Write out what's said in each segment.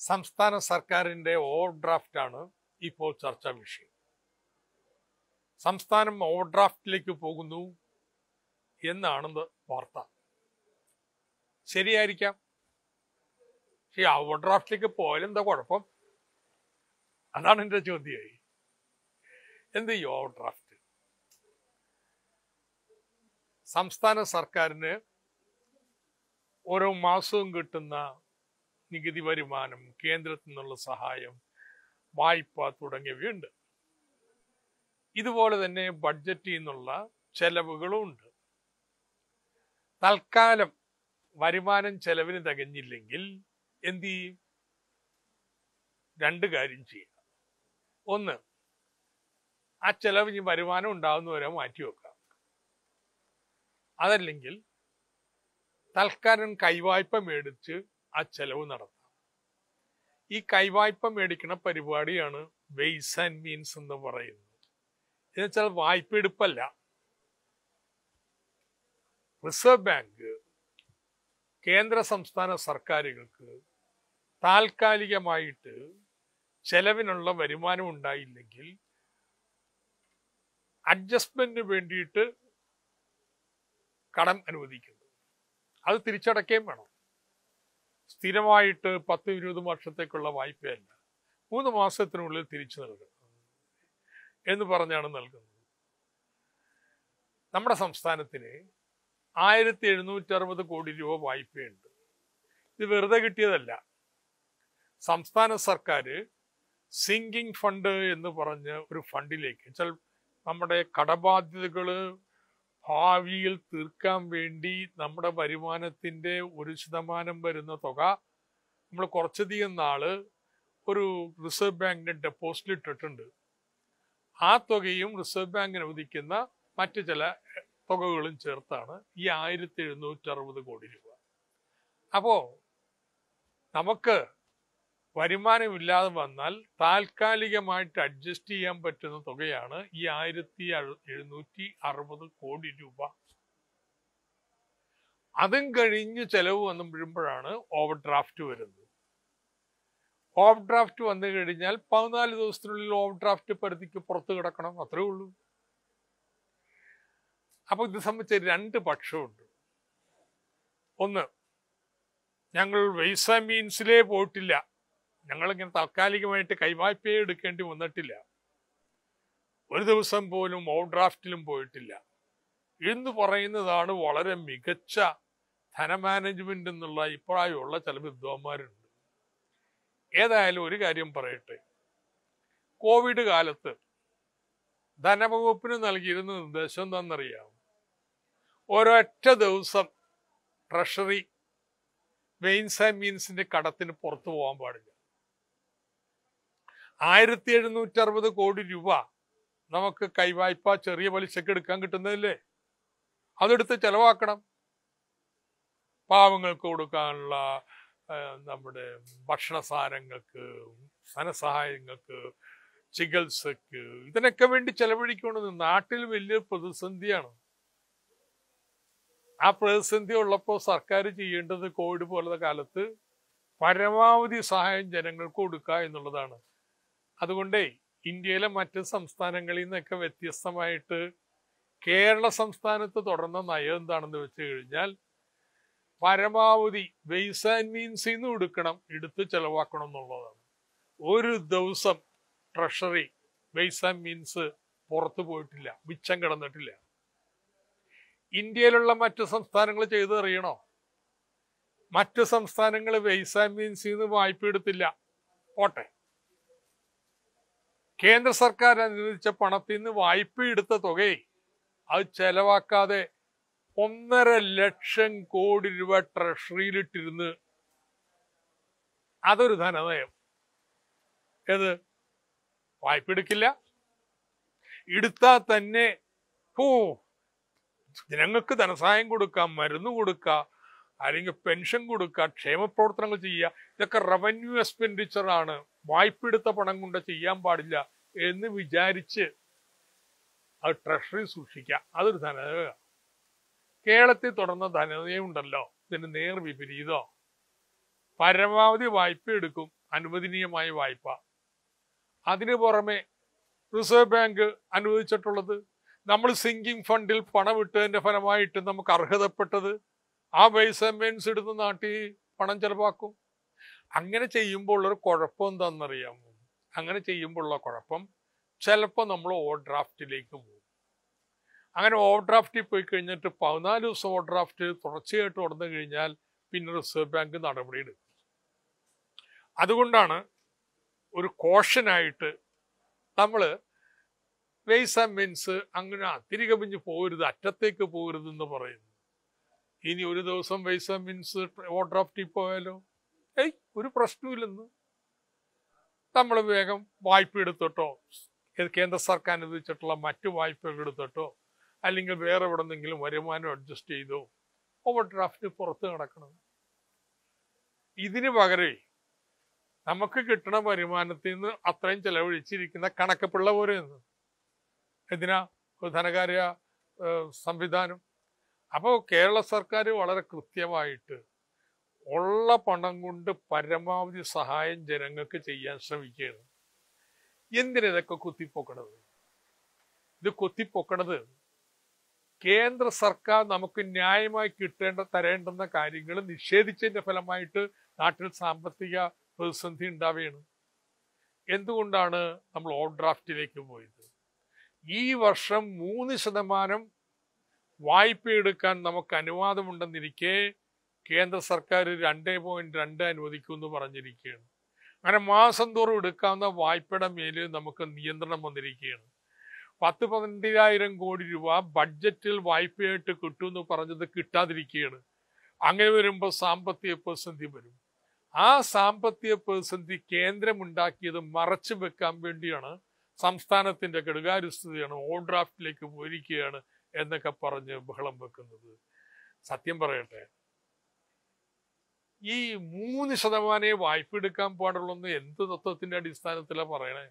സംസ്ഥാന സർക്കാരിന്റെ ഓവർ ഡ്രാഫ്റ്റാണ് ഇപ്പോൾ ചർച്ചാ വിഷയം സംസ്ഥാനം ഓവർ ഡ്രാഫ്റ്റിലേക്ക് പോകുന്നു എന്നാണ് വാർത്ത ശരിയായിരിക്കാം പക്ഷേ ഓവർ ഡ്രാഫ്റ്റിലേക്ക് പോയാൽ എന്താ കുഴപ്പം അതാണ് എൻ്റെ ചോദ്യമായി എന്ത് ഈ ഓവർ ഡ്രാഫ്റ്റ് സംസ്ഥാന സർക്കാരിന് ഓരോ മാസവും കിട്ടുന്ന നികുതി വരുമാനം കേന്ദ്രത്തിൽ നിന്നുള്ള സഹായം വായ്പ തുടങ്ങിയവയുണ്ട് ഇതുപോലെ തന്നെ ബഡ്ജറ്റിൽ നിന്നുള്ള ചെലവുകളും ഉണ്ട് തൽക്കാലം വരുമാനം ചെലവിന് തികഞ്ഞില്ലെങ്കിൽ എന്ത് ചെയ്യും രണ്ട് കാര്യം ചെയ്യുക ഒന്ന് ആ ചെലവ് ഇനി വരുമാനം ഉണ്ടാകുന്നവരെ മാറ്റി വെക്കാം അതല്ലെങ്കിൽ തൽക്കാലം കൈവായ്പ മേടിച്ച് ആ ചെലവ് നടത്താം ഈ കൈവായ്പ മേടിക്കുന്ന പരിപാടിയാണ് വെയ്സ് ആൻഡ് മീൻസ് എന്ന് പറയുന്നത് എന്നുവെച്ചാൽ വായ്പ എടുപ്പല്ല റിസർവ് ബാങ്ക് കേന്ദ്ര സംസ്ഥാന സർക്കാരുകൾക്ക് താൽക്കാലികമായിട്ട് ചെലവിനുള്ള വരുമാനം ഉണ്ടായില്ലെങ്കിൽ അഡ്ജസ്റ്റ്മെന്റിന് വേണ്ടിയിട്ട് കടം അനുവദിക്കുന്നു അത് തിരിച്ചടക്കുകയും വേണം സ്ഥിരമായിട്ട് പത്ത് ഇരുപത് വർഷത്തേക്കുള്ള വായ്പയല്ല മൂന്ന് മാസത്തിനുള്ളിൽ തിരിച്ചു നൽകണം എന്ന് പറഞ്ഞാണ് നൽകുന്നത് നമ്മുടെ സംസ്ഥാനത്തിന് ആയിരത്തി എഴുന്നൂറ്റി അറുപത് കോടി രൂപ വായ്പയുണ്ട് ഇത് വെറുതെ കിട്ടിയതല്ല സംസ്ഥാന സർക്കാർ സിങ്കിങ് ഫണ്ട് എന്ന് പറഞ്ഞ ഒരു ഫണ്ടിലേക്ക് വെച്ചാൽ നമ്മുടെ കടബാധ്യതകള് ഭാവിയിൽ തീർക്കാൻ വേണ്ടി നമ്മുടെ വരുമാനത്തിന്റെ ഒരു ശതമാനം വരുന്ന തുക നമ്മൾ കുറച്ചധികം നാള് ഒരു റിസർവ് ബാങ്കിന്റെ ഡെപ്പോസിറ്റ് ഇട്ടിട്ടുണ്ട് ആ തുകയും റിസർവ് ബാങ്ക് അനുവദിക്കുന്ന മറ്റു ചില തുകകളും ചേർത്താണ് ഈ ആയിരത്തി എഴുന്നൂറ്റി അറുപത് കോടി രൂപ അപ്പോ നമുക്ക് വരുമാനമില്ലാതെ വന്നാൽ താൽക്കാലികമായിട്ട് അഡ്ജസ്റ്റ് ചെയ്യാൻ പറ്റുന്ന തുകയാണ് ഈ ആയിരത്തി എഴുന്നൂറ്റി അറുപത് കോടി രൂപ അതും കഴിഞ്ഞ് ചെലവ് വന്നു വീഴുമ്പോഴാണ് ഓവർ ഡ്രാഫ്റ്റ് വരുന്നത് ഓവർ ഡ്രാഫ്റ്റ് വന്നു കഴിഞ്ഞാൽ പതിനാല് ദിവസത്തിനുള്ളിൽ ഓവർ ഡ്രാഫ്റ്റ് പരിധിക്ക് പുറത്ത് കിടക്കണം അത്രേ ഉള്ളൂ അപ്പൊ ഇത് സംബന്ധിച്ച് രണ്ട് പക്ഷമുണ്ട് ഒന്ന് ഞങ്ങൾ വൈസ മീൻസിലേ പോയിട്ടില്ല ഞങ്ങളിങ്ങനെ താൽക്കാലികമായിട്ട് കൈവായ്പയെ എടുക്കേണ്ടി വന്നിട്ടില്ല ഒരു ദിവസം പോലും ഓവർ ഡ്രാഫ്റ്റിലും പോയിട്ടില്ല എന്ന് പറയുന്നതാണ് വളരെ മികച്ച ധനമാനേജ്മെന്റ് എന്നുള്ള അഭിപ്രായമുള്ള ചില വിദ്വാന്മാരുണ്ട് ഏതായാലും ഒരു കാര്യം പറയട്ടെ കോവിഡ് കാലത്ത് ധനവകുപ്പിന് നൽകിയിരുന്ന നിർദ്ദേശം എന്താണെന്നറിയാം ഒരൊറ്റ ദിവസം ട്രഷറി വെയിൻസ് ആൻഡ് മീൻസിന്റെ കടത്തിന് പുറത്തു പോകാൻ പാടില്ല ആയിരത്തി എഴുന്നൂറ്റി അറുപത് കോടി രൂപ നമുക്ക് കൈവായ്പ ചെറിയ പലിശക്ക് എടുക്കാൻ കിട്ടുന്നതല്ലേ അതെടുത്ത് ചെലവാക്കണം പാവങ്ങൾക്ക് കൊടുക്കാനുള്ള നമ്മുടെ ഭക്ഷണ സാധനങ്ങൾക്ക് ധനസഹായങ്ങൾക്ക് ചികിത്സക്ക് ഇതിനൊക്കെ വേണ്ടി ചെലവഴിക്കുന്നത് നാട്ടിൽ വലിയ പ്രതിസന്ധിയാണ് ആ പ്രതിസന്ധി ഉള്ളപ്പോൾ സർക്കാർ ചെയ്യേണ്ടത് കോവിഡ് പോലത്തെ കാലത്ത് പരമാവധി സഹായം ജനങ്ങൾക്ക് കൊടുക്കുക എന്നുള്ളതാണ് അതുകൊണ്ടേ ഇന്ത്യയിലെ മറ്റ് സംസ്ഥാനങ്ങളിൽ നിന്നൊക്കെ വ്യത്യസ്തമായിട്ട് കേരള സംസ്ഥാനത്ത് തുടർന്ന നയം എന്താണെന്ന് വെച്ച് കഴിഞ്ഞാൽ പരമാവധി വെയ്സ് ആൻഡ് മീൻസിൽ നിന്ന് എടുക്കണം എടുത്ത് ചെലവാക്കണം എന്നുള്ളതാണ് ഒരു ദിവസം ട്രഷറി വെയ്സ് ആൻഡ് മീൻസ് പുറത്തു പോയിട്ടില്ല മിച്ചം കിടന്നിട്ടില്ല ഇന്ത്യയിലുള്ള മറ്റു സംസ്ഥാനങ്ങൾ ചെയ്ത് അറിയണോ മറ്റു സംസ്ഥാനങ്ങൾ വെയ്സ് ആൻഡ് മീൻസിൽ നിന്ന് വായ്പ എടുത്തില്ല പോട്ടെ കേന്ദ്ര സർക്കാർ അനുവദിച്ച പണത്തിൽ നിന്ന് വായ്പ എടുത്ത തുകയെ അത് ചെലവാക്കാതെ ഒന്നര ലക്ഷം കോടി രൂപ ട്രഷറിയിലിട്ടിരുന്ന് അതൊരു ധനനയം ഏത് വായ്പ എടുക്കില്ല എടുത്താൽ തന്നെ ഓ ജനങ്ങൾക്ക് ധനസഹായം കൊടുക്കാം മരുന്ന് കൊടുക്കാം അല്ലെങ്കിൽ പെൻഷൻ കൊടുക്കുക ക്ഷേമ പ്രവർത്തനങ്ങൾ ചെയ്യുക ഇതൊക്കെ റവന്യൂ എക്സ്പെൻഡിച്ചർ ആണ് വായ്പ എടുത്ത പണം കൊണ്ട് ചെയ്യാൻ പാടില്ല എന്ന് വിചാരിച്ച് അത് ട്രഷറി സൂക്ഷിക്കുക അതൊരു ധനനയ കേരളത്തിൽ തുടർന്ന ധനനയം ഉണ്ടല്ലോ ഇതിന് നേർ വിപരീതോ പരമാവധി വായ്പ എടുക്കും അനുവദനീയമായ വായ്പ അതിനു പുറമെ റിസർവ് ബാങ്ക് അനുവദിച്ചിട്ടുള്ളത് നമ്മൾ സിങ്കിങ് ഫണ്ടിൽ പണം ഇട്ടതിന്റെ ഫലമായിട്ട് നമുക്ക് അർഹതപ്പെട്ടത് ആ പൈസ മെൻസ് എടുത്ത് നാട്ടി പണം ചെലവാക്കും അങ്ങനെ ചെയ്യുമ്പോൾ ഉള്ളൊരു കുഴപ്പം എന്താണെന്നറിയാമോ അങ്ങനെ ചെയ്യുമ്പോൾ ഉള്ള കുഴപ്പം ചിലപ്പോൾ നമ്മൾ ഓവർ ഡ്രാഫ്റ്റിലേക്ക് പോകും അങ്ങനെ ഓവർ ഡ്രാഫ്റ്റിൽ പോയി കഴിഞ്ഞിട്ട് പതിനാല് ദിവസം ഓവർ ഡ്രാഫ്റ്റ് തുടർച്ചയായിട്ട് ഉടന്നു കഴിഞ്ഞാൽ പിന്നെ റിസർവ് ബാങ്ക് നടപടി എടുക്കും അതുകൊണ്ടാണ് ഒരു കോഷനായിട്ട് നമ്മൾ വേസ് ആൻഡ് മീൻസ് അങ്ങനെ അതിരികമിഞ്ഞ് പോകരുത് അറ്റത്തേക്ക് പോകരുത് എന്ന് പറയുന്നു ഇനി ഒരു ദിവസം വേസ് ആൻഡ് മീൻസ് ഓവർ ഡ്രാഫ്റ്റിൽ പോയാലോ ഏയ് ഒരു പ്രശ്നമില്ലെന്ന് നമ്മൾ വേഗം വായ്പ എടുത്തിട്ടോ ഇത് കേന്ദ്ര സർക്കാർ അനുവദിച്ചിട്ടുള്ള മറ്റു വായ്പകൾ എടുത്തിട്ടോ അല്ലെങ്കിൽ വേറെ എവിടെ നിന്നെങ്കിലും വരുമാനം അഡ്ജസ്റ്റ് ചെയ്തോ ഓവർ ഡ്രാഫ്റ്റ് പുറത്ത് കിടക്കണം ഇതിന് പകരമേ നമുക്ക് കിട്ടുന്ന വരുമാനത്തിൽ നിന്ന് അത്രയും ചെലവഴിച്ചിരിക്കുന്ന കണക്കപ്പിള്ള പോലെ നിന്ന് എന്തിനാ ഒരു ധനകാര്യ ഏഹ്, സംവിധാനം അപ്പോൾ കേരള സർക്കാർ വളരെ കൃത്യമായിട്ട് ഉള്ള പണം കൊണ്ട് പരമാവധി സഹായം ജനങ്ങൾക്ക് ചെയ്യാൻ ശ്രമിക്കുകയാണ് എന്തിനിതൊക്കെ കുത്തിപ്പൊക്കണത് ഇത് കുത്തിപ്പൊക്കണത് കേന്ദ്ര സർക്കാർ നമുക്ക് ന്യായമായി കിട്ടേണ്ട തരേണ്ടുന്ന കാര്യങ്ങൾ നിഷേധിച്ചതിന്റെ ഫലമായിട്ട് നാട്ടിൽ സാമ്പത്തിക പ്രതിസന്ധി ഉണ്ടാവുകയാണ് എന്തുകൊണ്ടാണ് നമ്മൾ ഓവർ ഡ്രാഫ്റ്റിലേക്ക് പോയത് ഈ വർഷം മൂന്ന് ശതമാനം വായ്പ എടുക്കാൻ നമുക്ക് അനുവാദമുണ്ടെന്നിരിക്കെ കേന്ദ്ര സർക്കാർ രണ്ടേ പോയിന്റ് രണ്ട് അനുവദിക്കുമെന്ന് പറഞ്ഞിരിക്കുകയാണ് അങ്ങനെ മാസം തോറും എടുക്കാവുന്ന വായ്പയുടെ മേലിൽ നമുക്ക് നിയന്ത്രണം വന്നിരിക്കുകയാണ് പത്ത് പന്ത്രണ്ടായിരം കോടി രൂപ ബഡ്ജറ്റിൽ വായ്പയായിട്ട് കിട്ടുമെന്ന് പറഞ്ഞത് കിട്ടാതിരിക്കുകയാണ് അങ്ങനെ വരുമ്പോൾ സാമ്പത്തിക പ്രതിസന്ധി വരും ആ സാമ്പത്തിക പ്രതിസന്ധി കേന്ദ്രമുണ്ടാക്കിയത് മറച്ചു വെക്കാൻ വേണ്ടിയാണ് സംസ്ഥാനത്തിന്റെ കെടുകാര്യസ്ഥതയാണ് ഓൾ ഡ്രാഫ്റ്റിലേക്ക് പോയിരിക്കുകയാണ് എന്നൊക്കെ പറഞ്ഞ് ബഹളം വെക്കുന്നത് സത്യം പറയട്ടെ ഈ മൂന്ന് ശതമാനേ വായ്പ എടുക്കാൻ പാടുള്ളൂ എന്ന് എന്ത് തത്വത്തിന്റെ അടിസ്ഥാനത്തിലാണ് പറയണേ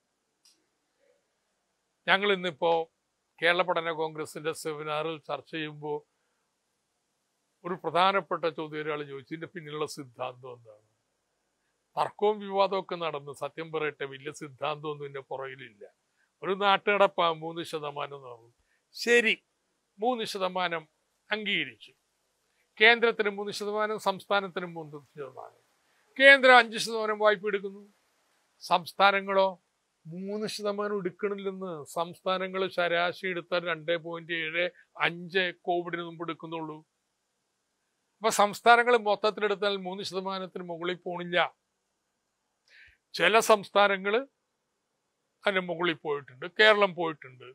ഞങ്ങൾ ഇന്നിപ്പോ കേരള പഠന കോൺഗ്രസിന്റെ സെമിനാറിൽ ചർച്ച ചെയ്യുമ്പോൾ ഒരു പ്രധാനപ്പെട്ട ചോദ്യം ഒരാൾ ചോദിച്ചു ഇതിന്റെ പിന്നിലുള്ള സിദ്ധാന്തം എന്താണ് തർക്കവും വിവാദവും ഒക്കെ നടന്നു സത്യം പറയട്ടെ വലിയ സിദ്ധാന്തമൊന്നും ഇതിന്റെ പുറകിലില്ല ഒരു നാട്ടുകടപ്പ മൂന്ന് ശതമാനം നടന്നു ശരി മൂന്ന് ശതമാനം അംഗീകരിച്ചു കേന്ദ്രത്തിന് മൂന്ന് ശതമാനം സംസ്ഥാനത്തിന് മൂന്ന് ശതമാനം കേന്ദ്രം അഞ്ച് ശതമാനം വായ്പ എടുക്കുന്നു സംസ്ഥാനങ്ങളോ മൂന്ന് ശതമാനം എടുക്കണില്ലെന്ന് സംസ്ഥാനങ്ങൾ ശരാശരി എടുത്താൽ രണ്ട് പോയിന്റ് ഏഴ് അഞ്ച് കോവിഡിന് മുമ്പ് എടുക്കുന്നുള്ളൂ അപ്പൊ സംസ്ഥാനങ്ങൾ മൊത്തത്തിലെടുത്താൽ മൂന്ന് ശതമാനത്തിന് മുകളിൽ പോണില്ല ചില സംസ്ഥാനങ്ങൾ അതിന് മുകളിൽ പോയിട്ടുണ്ട് കേരളം പോയിട്ടുണ്ട്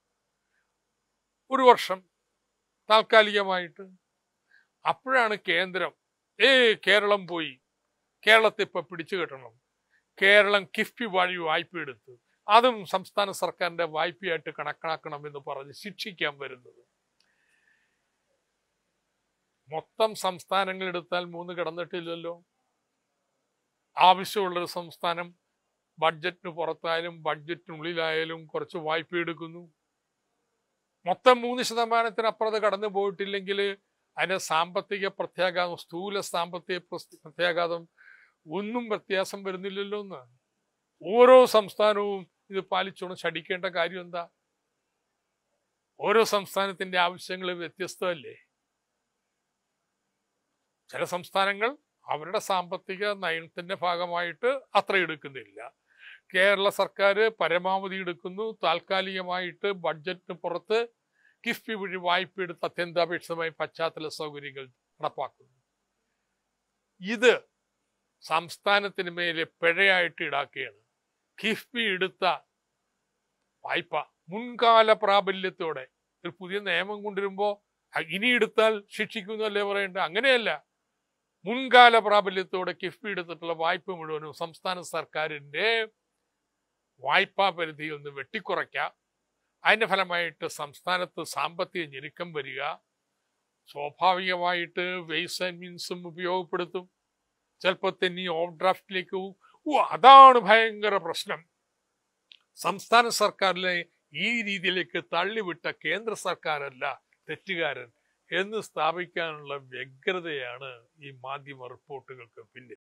ഒരു വർഷം താൽക്കാലികമായിട്ട് അപ്പോഴാണ് കേന്ദ്രം ഏ കേരളം പോയി കേരളത്തെ ഇപ്പൊ പിടിച്ചു കെട്ടണം കേരളം കിഫ്ബി വഴി വായ്പ എടുത്ത് അതും സംസ്ഥാന സർക്കാരിന്റെ വായ്പയായിട്ട് കണക്കാക്കണം എന്ന് പറഞ്ഞ് ശിക്ഷിക്കാൻ വരുന്നത് മൊത്തം സംസ്ഥാനങ്ങൾ എടുത്താൽ മൂന്ന് കിടന്നിട്ടില്ലല്ലോ ആവശ്യമുള്ളൊരു സംസ്ഥാനം ബഡ്ജറ്റിന് പുറത്തായാലും ബഡ്ജറ്റിനുള്ളിലായാലും കുറച്ച് വായ്പ എടുക്കുന്നു മൊത്തം മൂന്ന് ശതമാനത്തിനപ്പുറത്ത് കടന്നു പോയിട്ടില്ലെങ്കിൽ അതിന്റെ സാമ്പത്തിക പ്രത്യാഘാതം സ്ഥൂല സാമ്പത്തിക പ്രസ്- പ്രത്യാഘാതം ഒന്നും വ്യത്യാസം വരുന്നില്ലല്ലോ എന്ന് ഓരോ സംസ്ഥാനവും ഇത് പാലിച്ചോണം ശടിക്കേണ്ട കാര്യം എന്താ ഓരോ സംസ്ഥാനത്തിന്റെ ആവശ്യങ്ങൾ വ്യത്യസ്തമല്ലേ ചില സംസ്ഥാനങ്ങൾ അവരുടെ സാമ്പത്തിക നയത്തിന്റെ ഭാഗമായിട്ട് അത്ര എടുക്കുന്നില്ല കേരള സർക്കാർ പരമാവധി എടുക്കുന്നു താൽക്കാലികമായിട്ട് ബഡ്ജറ്റിന് പുറത്ത് കിഫ്ബി വഴി വായ്പ എടുത്ത് അത്യന്താപേക്ഷിതമായി പശ്ചാത്തല സൗകര്യങ്ങൾ നടപ്പാക്കുന്നു ഇത് സംസ്ഥാനത്തിന് മേലെ പിഴയായിട്ട് ഈടാക്കുകയാണ് കിഫ്ബി എടുത്ത വായ്പ മുൻകാല പ്രാബല്യത്തോടെ ഒരു പുതിയ നിയമം കൊണ്ടുവരുമ്പോൾ ഇനി എടുത്താൽ ശിക്ഷിക്കുന്നല്ലേ പറയേണ്ടത് അങ്ങനെയല്ല മുൻകാല പ്രാബല്യത്തോടെ കിഫ്ബി എടുത്തിട്ടുള്ള വായ്പ മുഴുവനും സംസ്ഥാന സർക്കാരിന്റെ വായ്പാ പരിധിയിൽ നിന്ന് വെട്ടിക്കുറയ്ക്കാം അതിന്റെ ഫലമായിട്ട് സംസ്ഥാനത്ത് സാമ്പത്തിക ഞെരുക്കം വരിക സ്വാഭാവികമായിട്ട് വെയ്സ് ആൻഡ് മീൻസും ഉപയോഗപ്പെടുത്തും ചിലപ്പോൾ തന്നെ ഓഫ് ഡ്രാഫ്റ്റിലേക്ക് പോകും ഓ അതാണ് ഭയങ്കര പ്രശ്നം സംസ്ഥാന സർക്കാരിനെ ഈ രീതിയിലേക്ക് തള്ളിവിട്ട കേന്ദ്ര സർക്കാരല്ല തെറ്റുകാരൻ എന്ന് സ്ഥാപിക്കാനുള്ള വ്യഗ്രതയാണ് ഈ മാധ്യമ റിപ്പോർട്ടുകൾക്ക് പിന്നിൽ